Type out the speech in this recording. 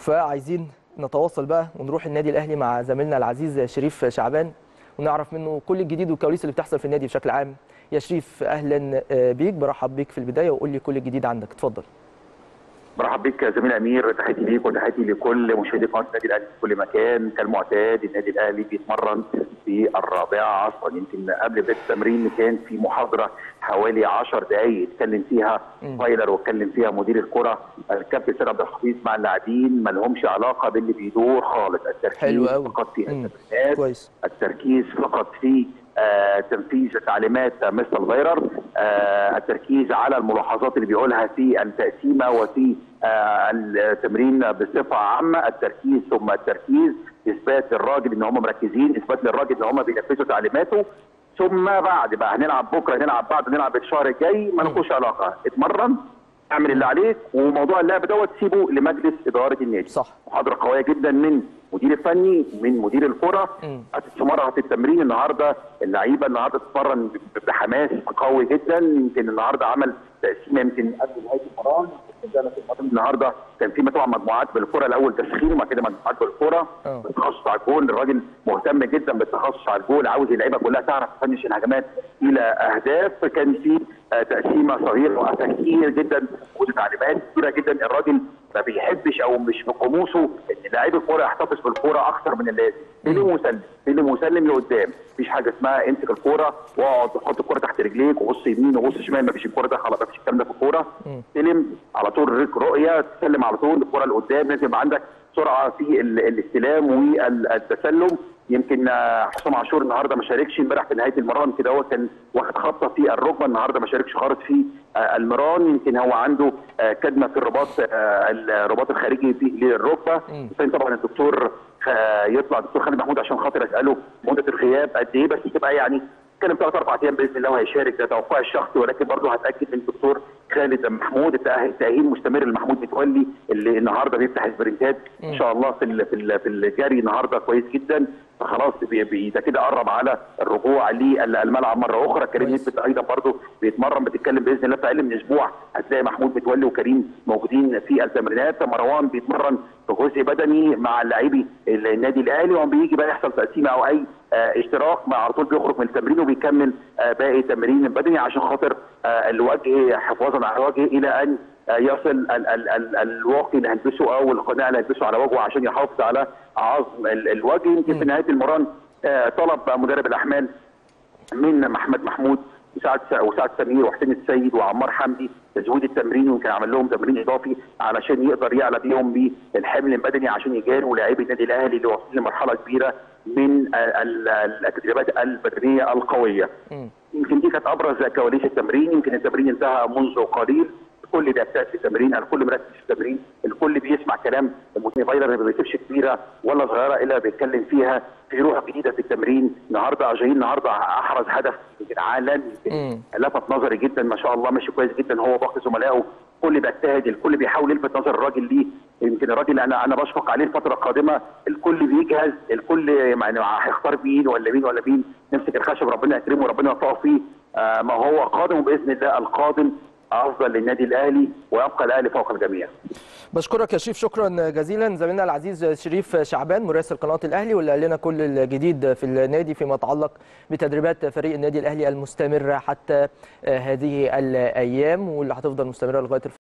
فعايزين نتواصل بقى ونروح النادي الاهلي مع زميلنا العزيز شريف شعبان ونعرف منه كل الجديد والكواليس اللي بتحصل في النادي بشكل عام يا شريف اهلا بيك برحب بيك في البدايه وقول لي كل الجديد عندك اتفضل مرحب بك يا زميل امير تحياتي ليك وتحياتي لكل مشاهدي قناه النادي الاهلي في كل مكان كالمعتاد النادي الاهلي بيتمرن في الرابعه عصرا يمكن قبل بدايه التمرين كان في محاضره حوالي 10 دقائق اتكلم فيها فايلر واتكلم فيها مدير الكره الكابتن سيد عبد الحفيظ مع اللاعبين ما لهمش علاقه باللي بيدور خالص التركيز حلو قوي. فقط في مم. التمرينات كويس. التركيز فقط في آه، تنفيذ تعليمات مستر فايرر آه، التركيز على الملاحظات اللي بيقولها في التقسيمه وفي آه، التمرين بصفه عامه التركيز ثم التركيز اثبات للراجل ان هم مركزين اثبات للراجل ان هم بينفذوا تعليماته ثم بعد بقى هنلعب بكره هنلعب بعد هنلعب الشهر الجاي ما لكوش علاقه اتمرن اعمل اللي عليك وموضوع اللعب دوت سيبه لمجلس اداره النادي صح. محاضره قويه جدا من مدير الفني من مدير الكره مم. هتستمر في التمرين النهارده اللعيبه النهارده تتمرن ب- بحماس قوي جدا يمكن النهارده عمل تقسيمه يمكن قبل نهايه المباراه يمكن ده في المباراة النهارده كان في طبعا مجموعات بالكره الاول تسخين وبعد كده مجموعات بالكره آه. بالتخصص على الجول الراجل مهتم جدا بالتخصص على الجول عاوز اللعيبه كلها تعرف تفنش الهجمات الى اهداف كان في آه، تقسيمه صغيره وتفكير جدا وتعليمات كثيره جدا الراجل ما بيحبش او مش في قاموسه ان لعيب الكوره يحتفظ بالكوره اكثر من اللازم سلم وسلم سلم وسلم لقدام مفيش حاجه اسمها امسك الكوره واقعد حط الكوره تحت رجليك وبص يمين وبص شمال مفيش الكوره ده خلاص مفيش الكلام ده في الكوره سلم على طول ريك رؤيه تسلم على طول الكوره لقدام لازم يبقى عندك سرعه في ال- الاستلام والتسلم يمكن آه، حسام عاشور النهارده ما شاركش امبارح في نهايه المران كده هو كان واخد خطه في الركبه النهارده ما شاركش خالص في آه، المران يمكن هو عنده آه، كدمه في الرباط آه، الرباط الخارجي في للركبه كان طبعا الدكتور آه، يطلع الدكتور خالد محمود عشان خاطر اساله مده الغياب قد ايه بس تبقى يعني اتكلم ثلاث اربع ايام باذن الله وهيشارك ده توقعي الشخصي ولكن برضه هتاكد من الدكتور خالد محمود التأهيل التأهيل مستمر لمحمود متولي اللي النهارده بيفتح سبرنتات ان شاء الله في ال- في ال- في الجري النهارده كويس جدا فخلاص بي- بي- ده كده قرب على الرجوع للملعب مره اخرى كريم كويس. نسبت ايضا برضه بيتمرن بتتكلم باذن الله في اقل من اسبوع هتلاقي محمود متولي وكريم موجودين في التمرينات مروان بيتمرن في جزء بدني مع لاعبي النادي الاهلي وما بيجي بقى يحصل تقسيمه او اي آه، اشتراك مع على طول بيخرج من التمرين وبيكمل آه، باقي التمرين البدني عشان خاطر آه، الوجه حفاظا على الوجه الى ان آه، يصل ال- ال- ال- الواقي اللي هيلبسه او القناع اللي هيلبسه على وجهه عشان يحافظ على عظم ال- الوجه يمكن في نهايه المران آه، طلب مدرب الاحمال من محمد محمود وسعد وسعد سمير وحسين السيد وعمار حمدي تزويد التمرين ويمكن عمل لهم تمرين اضافي علشان يقدر يعلى بيهم بالحمل البدني عشان يجاروا لاعبي النادي الاهلي اللي واصلين لمرحله كبيره من ال- ال- التدريبات البدنيه القويه. يمكن دي كانت ابرز كواليس التمرين يمكن التمرين انتهى منذ قليل الكل بيجتهد في التمرين الكل مركز في التمرين الكل بيسمع كلام المدير فايلر ما بيسيبش كبيره ولا صغيره الا بيتكلم فيها في روح جديده في التمرين النهارده اجايين النهارده احرز هدف يمكن عالمي مم. لفت نظري جدا ما شاء الله ماشي كويس جدا هو باقي زملائه الكل بيجتهد الكل بيحاول يلفت نظر الراجل ليه يمكن الراجل انا انا بشفق عليه الفتره القادمه الكل بيجهز الكل يعني هيختار مين ولا مين ولا مين نمسك الخشب ربنا يكرمه وربنا يوفقه فيه آه ما هو قادم باذن الله القادم افضل للنادي الاهلي ويبقى الاهلي فوق الجميع بشكرك يا شريف شكرا جزيلا زميلنا العزيز شريف شعبان مراسل قناه الاهلي واللي قال لنا كل الجديد في النادي فيما يتعلق بتدريبات فريق النادي الاهلي المستمره حتى هذه الايام واللي هتفضل مستمره لغايه